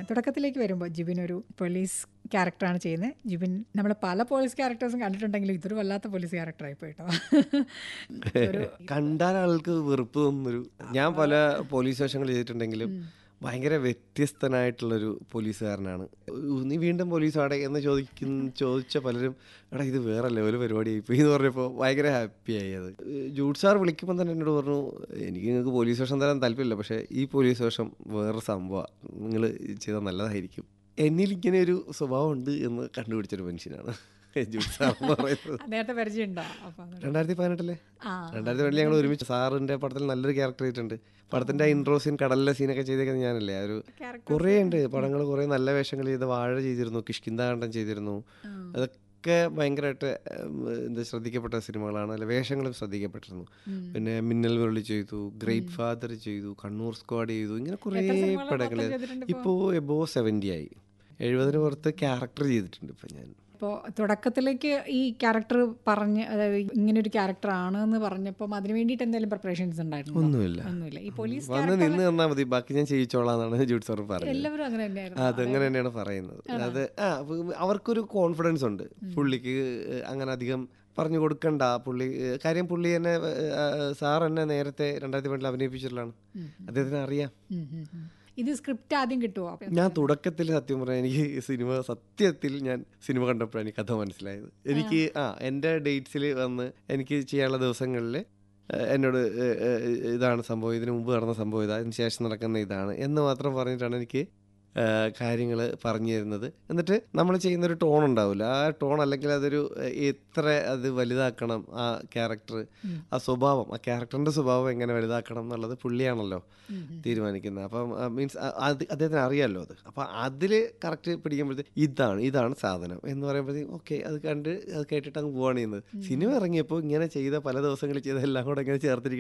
തുടക്കത്തിലേക്ക് വരുമ്പോൾ ജിബിൻ ഒരു പോലീസ് ക്യാരക്ടറാണ് ചെയ്യുന്നത് ജിബിൻ നമ്മൾ പല പോലീസ് ക്യാരക്ടേഴ്സും കണ്ടിട്ടുണ്ടെങ്കിലും ഇതൊരു വല്ലാത്ത പോലീസ് ക്യാരക്ടറായി പോയിട്ടോ ഒരു കണ്ടാൽ ആൾക്ക് വെറുപ്പ് തോന്നുന്നൊരു ഞാൻ പല പോലീസ് വേഷങ്ങൾ ചെയ്തിട്ടുണ്ടെങ്കിലും ഭയങ്കര വ്യത്യസ്തനായിട്ടുള്ളൊരു പോലീസുകാരനാണ് "ഉ, നീ വീണ്ടും പോലീസാടെ എന്ന് ചോദിക്കുന്ന ചോദിച്ച പലരും എടാ ഇത് വേറെ ലെവൽ പരിപാടിയായി പോയി എന്ന് പറഞ്ഞപ്പോൾ ഭയങ്കര ഹാപ്പിയായി അത് ജൂഡ് സാർ വിളിക്കുമ്പോൾ തന്നെ എന്നോട് പറഞ്ഞു എനിക്ക് നിങ്ങൾക്ക് പോലീസ് വേഷം തരാൻ താല്പര്യമില്ല പക്ഷേ ഈ പോലീസ് വേഷം വേറെ സംഭവമാണ് നിങ്ങൾ ചെയ്താൽ നല്ലതായിരിക്കും എന്നിൽ ഇങ്ങനെ ഒരു സ്വഭാവം ഉണ്ട് എന്ന് കണ്ടുപിടിച്ചൊരു മനുഷ്യനാണ് ജൂഡ് സാർ എന്ന് പറയുന്നത് നേരത്തെ പരിചയമുണ്ടോ അപ്പം അത് രണ്ടായിരത്തി പതിനെട്ടിലെ ആ രണ്ടായിരത്തി പതിനെട്ടിൽ ഞങ്ങൾ ഒരുമിച്ച് സാറിന്റെ പടത്തിൽ നല്ലൊരു ക്യാരക്ടർ ചെയ്തിട്ടുണ്ട് പടത്തിന്റെ ഇൻട്രോ സീൻ കടലിലെ സീനൊക്കെ ചെയ്തേക്കുന്നത് ഞാനല്ലേ ആ ഒരു characters കുറേ ഉണ്ട് പടങ്ങൾ കുറേ നല്ല വേഷങ്ങൾ ചെയ്ത് വാഴ ചെയ്തിരുന്നു കിഷ്കിന്താകണ്ഠം ചെയ്തിരുന്നു അതൊക്കെ ഭയങ്കരമായിട്ട് ഉം, എന്താ ശ്രദ്ധിക്കപ്പെട്ട സിനിമകളാണ് അല്ല വേഷങ്ങളും ശ്രദ്ധിക്കപ്പെട്ടിരുന്നു പിന്നെ മിന്നൽ മുരളി ചെയ്തു ഗ്രേറ്റ് ഫാദർ ചെയ്തു കണ്ണൂർ സ്ക്വാഡ് ചെയ്തു ഇങ്ങനെ കുറേ സിനിമകള് പടങ്ങൾ മൊത്തം ചെയ്തിട്ടുണ്ട് ഇപ്പോൾ എബോ സെവൻറ്റി ആയി എഴുപതിന് പുറത്ത് ക്യാരക്ടർ ചെയ്തിട്ടുണ്ട് ഇപ്പം ഞാൻ ഇപ്പോൾ തുടക്കത്തിലേക്ക് ഈ ക്യാരക്ടർ പറഞ്ഞ് അതായത് ഇങ്ങനെ ഒരു ക്യാരക്ടർ ആണ് എന്ന് പറഞ്ഞപ്പം അതിന് വേണ്ടിയിട്ട് എന്തെങ്കിലും പ്രിപ്പറേഷൻസ് ഉണ്ടായിരുന്നു ഒന്നുമില്ല ഒന്നുമില്ല ഈ പോലീസ് വന്ന് നിന്ന് തന്നാൽ മതി ബാക്കി ഞാൻ ചെയ്യിച്ചോളാം എന്നാണ് ജൂഡ് സാർ പറഞ്ഞത് എല്ലാവരും അങ്ങനെ തന്നെയായിരുന്നു അതങ്ങനെ തന്നെയാണ് പറയുന്നത് അത് ആ അപ്പൊ അവർക്കൊരു കോൺഫിഡൻസ് ഉണ്ട് പുള്ളിക്ക് അങ്ങനെ അധികം പറഞ്ഞു കൊടുക്കണ്ട പുള്ളി കാര്യം പുള്ളി തന്നെ സാർ എന്നെ നേരത്തെ രണ്ടായിരത്തി പണ്ടിൽ അഭിനയിപ്പിച്ചിട്ടുള്ളതാണ് അദ്ദേഹത്തിന് അറിയാം ഉം, ഉം, ഉം. ഇത് സ്ക്രിപ്റ്റ് ആദ്യം കിട്ടുമോ അപ്പം ഞാൻ തുടക്കത്തിൽ സത്യം പറഞ്ഞാൽ എനിക്ക് ഈ സിനിമ സത്യത്തിൽ ഞാൻ സിനിമ കണ്ടപ്പോഴാണ് എനിക്ക് കഥ മനസ്സിലായത് എനിക്ക് ആ എൻ്റെ ഡേറ്റ്സിൽ വന്ന് എനിക്ക് ചെയ്യാനുള്ള ദിവസങ്ങളിൽ എന്നോട് ഏഹ്, ഏഹ്, ഇതാണ് സംഭവം ഇതിനു മുമ്പ് നടന്ന സംഭവം ഇതാ ഇതിന് ശേഷം നടക്കുന്ന ഇതാണ് എന്ന് മാത്രം പറഞ്ഞിട്ടാണ് എനിക്ക് കാര്യങ്ങൾ പറഞ്ഞു തരുന്നത് എന്നിട്ട് നമ്മൾ ചെയ്യുന്നൊരു ടോൺ ഉണ്ടാവില്ല ആ ടോൺ അല്ലെങ്കിൽ അതൊരു ഏഹ്, എത്ര അത് വലുതാക്കണം ആ ക്യാരക്ടർ ആ സ്വഭാവം ആ ക്യാരക്ടറിൻ്റെ സ്വഭാവം എങ്ങനെ വലുതാക്കണം എന്നുള്ളത് പുള്ളിയാണല്ലോ തീരുമാനിക്കുന്നത് അപ്പം മീൻസ് അത് അദ്ദേഹത്തിന് അറിയാമല്ലോ അത് അപ്പം അതിൽ കറക്റ്റ് പിടിക്കുമ്പോഴത്തേക്ക് ഇതാണ് ഇതാണ് സാധനം എന്ന് പറയുമ്പോഴത്തേക്കും ഓക്കെ അത് കണ്ട് അത് കേട്ടിട്ട് അങ്ങ് പോവാണ് ചെയ്യുന്നത് സിനിമ ഇറങ്ങിയപ്പോൾ ഇങ്ങനെ ചെയ്ത പല ദിവസങ്ങളിൽ ചെയ്ത എല്ലാം കൂടെ ഇങ്ങനെ ചേർത്തിരിക്കുന്നത്